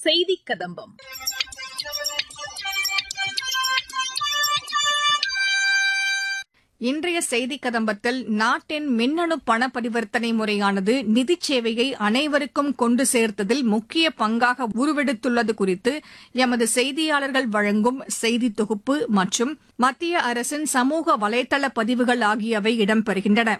செய்தி கதம்பம் இன்றைய செய்தி கதம்பத்தில் நாட்டின் மின்னணு பண பரிவர்த்தனை முறையானது நிதிச் சேவையை அனைவருக்கும் கொண்டு சேர்த்ததில் முக்கிய பங்காக உருவெடுத்துள்ளது குறித்து எமது செய்தியாளர்கள் வழங்கும் செய்தி தொகுப்பு மற்றும் மத்திய அரசின் சமூக வலைதள பதிவுகள் ஆகியவை இடம்பெறுகின்றன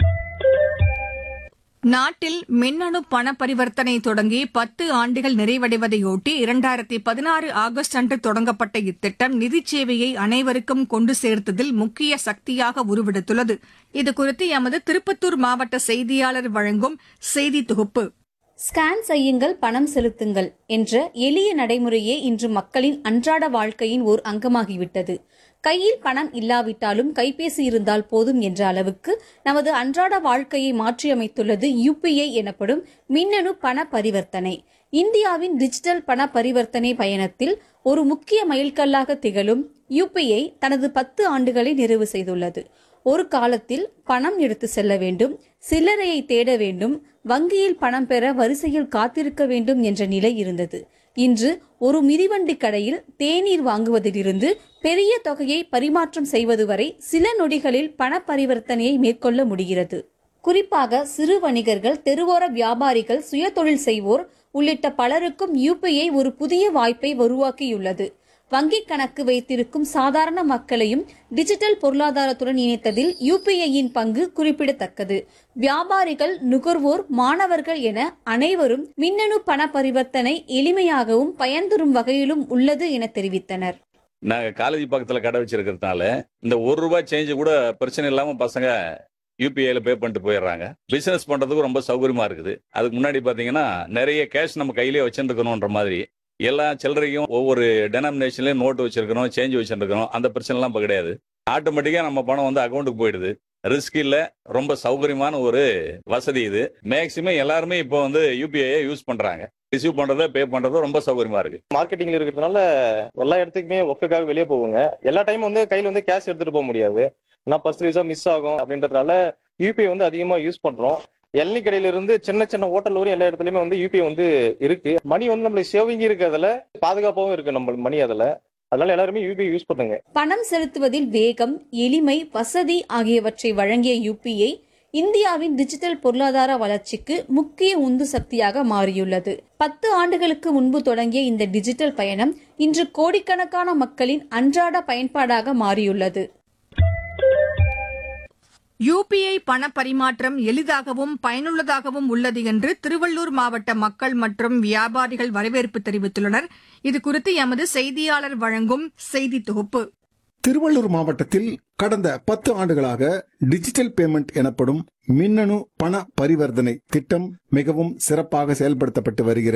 நாட்டில் மின்னணு பண பரிவர்த்தனை தொடங்கி பத்து ஆண்டுகள் நிறைவடைவதையொட்டி இரண்டாயிரத்தி பதினாறு ஆகஸ்ட் அன்று தொடங்கப்பட்ட இத்திட்டம் நிதிச் சேவையை அனைவருக்கும் கொண்டு சேர்த்ததில் முக்கிய சக்தியாக உருவெடுத்துள்ளது இதுகுறித்து எமது திருப்பத்தூர் மாவட்ட செய்தியாளர் வழங்கும் செய்தி தொகுப்பு ஸ்கேன் செய்யுங்கள் பணம் செலுத்துங்கள் என்ற எளிய நடைமுறையே இன்று மக்களின் அன்றாட வாழ்க்கையின் ஓர் அங்கமாகிவிட்டது கையில் பணம் இல்லாவிட்டாலும் கைபேசி இருந்தால் போதும் என்ற அளவுக்கு நமது அன்றாட வாழ்க்கையை மாற்றியமைத்துள்ளது யுபிஐ எனப்படும் மின்னணு பண பரிவர்த்தனை இந்தியாவின் டிஜிட்டல் பண பரிவர்த்தனை பயணத்தில் ஒரு முக்கிய மைல்கல்லாக திகழும் யுபிஐ தனது பத்து ஆண்டுகளை நிறைவு செய்துள்ளது ஒரு காலத்தில் பணம் எடுத்து செல்ல வேண்டும் சில்லறையை தேட வேண்டும் வங்கியில் பணம் பெற வரிசையில் காத்திருக்க வேண்டும் என்ற நிலை இருந்தது இன்று ஒரு மிதிவண்டி கடையில் தேநீர் வாங்குவதிலிருந்து பெரிய தொகையை பரிமாற்றம் செய்வது வரை சில நொடிகளில் பண பரிவர்த்தனையை மேற்கொள்ள முடிகிறது குறிப்பாக சிறு வணிகர்கள் தெருவோர வியாபாரிகள் சுயதொழில் செய்வோர் உள்ளிட்ட பலருக்கும் யுபிஐ ஒரு புதிய வாய்ப்பை உருவாக்கியுள்ளது வங்கிக் கணக்கு வைத்திருக்கும் சாதாரண மக்களையும் டிஜிட்டல் பொருளாதாரத்துடன் இணைத்ததில் யுபிஐயின் பங்கு குறிப்பிடத்தக்கது வியாபாரிகள் நுகர்வோர் மாணவர்கள் என அனைவரும் மின்னணு பண பரிவர்த்தனை எளிமையாகவும் பயன்தரும் வகையிலும் உள்ளது என தெரிவித்தனர் நாங்க காலேஜ் பக்கத்துல கடை வச்சிருக்கிறதுனால இந்த ஒரு ரூபாய் சேஞ்ச் கூட பிரச்சனை இல்லாம பசங்க யூபிஐல பே பண்ணிட்டு போயிடுறாங்க பிசினஸ் பண்றதுக்கு ரொம்ப சௌகரியமா இருக்குது அதுக்கு முன்னாடி பாத்தீங்கன்னா நிறைய கேஷ் நம்ம கையிலேயே வச்சிருக்கணும்ன்ற மாதிரி எல்லா சில்லறையும் ஒவ்வொரு டெனாமினேஷன்லயும் நோட்டு வச்சிருக்கணும் சேஞ்ச் வச்சிருக்கணும் அந்த பிரச்சனை எல்லாம் இப்ப கிடையாது ஆட்டோமேட்டிக்கா நம்ம பணம் வந்து அக்கௌண்ட்டுக்கு போயிடுது ரிஸ்க் இல்ல ரொம்ப சௌகரியமான ஒரு வசதி இது மேக்சிமம் எல்லாருமே இப்போ வந்து யூபிஐ யூஸ் பண்றாங்க ரிசீவ் பண்றத பே பண்றது ரொம்ப சௌகரியமா இருக்கு மார்க்கெட்டிங்ல இருக்கிறதுனால எல்லா இடத்துக்குமே ஒர்க்குக்காக வெளியே போவாங்க எல்லா டைமும் வந்து கையில வந்து கேஷ் எடுத்துட்டு போக முடியாது நான் பர்ஸ் யூஸா மிஸ் ஆகும் அப்படின்றதுனால யூபிஐ வந்து அதிகமா யூஸ் பண்றோம் எல்னி கடையில இருந்து சின்ன சின்ன ஹோட்டல் வரையும் எல்லா இடத்துலயுமே வந்து யூபிஐ வந்து இருக்கு மணி வந்து நம்மளுக்கு சேவிங் இருக்கு அதுல பாதுகாப்பாகவும் இருக்கு நம்ம மணி அதுல அதனால எல்லாருமே யூபிஐ யூஸ் பண்ணுங்க பணம் செலுத்துவதில் வேகம் எளிமை வசதி ஆகியவற்றை வழங்கிய யுபிஐ இந்தியாவின் டிஜிட்டல் பொருளாதார வளர்ச்சிக்கு முக்கிய உந்து சக்தியாக மாறியுள்ளது பத்து ஆண்டுகளுக்கு முன்பு தொடங்கிய இந்த டிஜிட்டல் பயணம் இன்று கோடிக்கணக்கான மக்களின் அன்றாட பயன்பாடாக மாறியுள்ளது யுபிஐ பண பரிமாற்றம் எளிதாகவும் பயனுள்ளதாகவும் உள்ளது என்று திருவள்ளூர் மாவட்ட மக்கள் மற்றும் வியாபாரிகள் வரவேற்பு தெரிவித்துள்ளனர் இதுகுறித்து எமது செய்தியாளர் வழங்கும் செய்தி தொகுப்பு திருவள்ளூர் மாவட்டத்தில் கடந்த பத்து ஆண்டுகளாக டிஜிட்டல் பேமெண்ட் எனப்படும் மின்னணு பண பரிவர்த்தனை திட்டம் மிகவும் சிறப்பாக செயல்படுத்தப்பட்டு வருகிறது